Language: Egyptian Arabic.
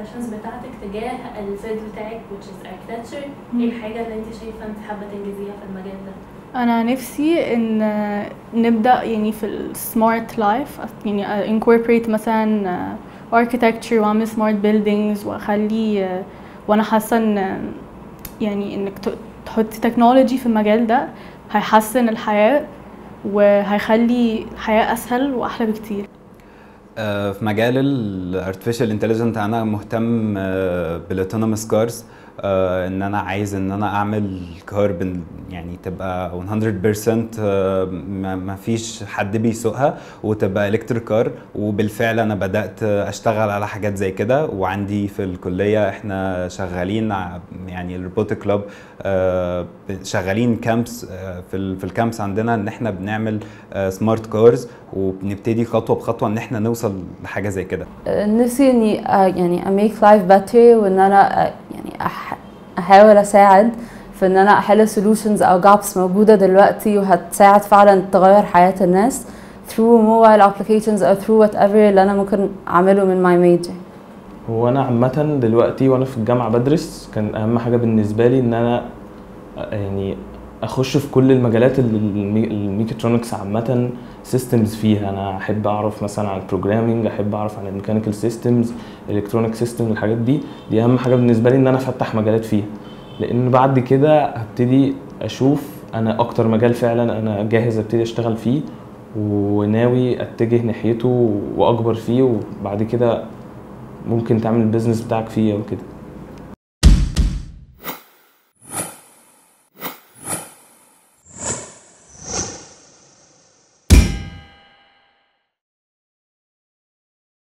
الباشنز بتاعتك تجاه الفيلد بتاعك which is architecture مم. ايه الحاجة اللي انت شايفة انت حابة تنجزيها في المجال ده؟ انا نفسي ان نبدا يعني في السمارت لايف يعني incorporate مثلا architecture واعمل smart buildings واخلي وانا حاسه ان يعني انك ت- تحطي تكنولوجي في المجال ده هيحسن الحياه وهيخلي الحياه اسهل واحلى بكتير آه، في مجال الارتفيشال انتليجنت انا مهتم بالاوتونوموس كارز ان انا عايز ان انا اعمل كار بن- يعني تبقى 100% آه، ما ما فيش حد بيسوقها وتبقى الكتريك كار وبالفعل انا بدات اشتغل على حاجات زي كده وعندي في الكليه احنا شغالين ع- يعني الروبوتك كلاب شغالين كامبس في ال- في الكامبس عندنا ان احنا بنعمل سمارت كارز وبنبتدي خطوه بخطوه ان احنا نوصل لحاجه زي كده نفسي اني آه، يعني اميك لايف better وان انا آه، يعني أح احاول اساعد في ان انا احل solutions او gaps موجوده دلوقتي وهتساعد فعلا تغير حياه الناس through mobile applications او through whatever اللي انا ممكن اعمله من my major هو انا عامه دلوقتي وانا في الجامعه بدرس كان اهم حاجه بالنسبه لي ان انا يعني اخش في كل المجالات اللي المي- الميكاترونكس عامه سيستمز فيها انا احب اعرف مثلا عن البروجرامينج احب اعرف عن الميكانيكال سيستمز الكترونيك سيستم الحاجات دي دي اهم حاجه بالنسبه لي ان انا افتح مجالات فيها لان بعد كده هبتدي اشوف انا اكتر مجال فعلا انا جاهز ابتدي اشتغل فيه وناوي اتجه ناحيته واكبر فيه وبعد كده ممكن تعمل البيزنس بتاعك فيه او كده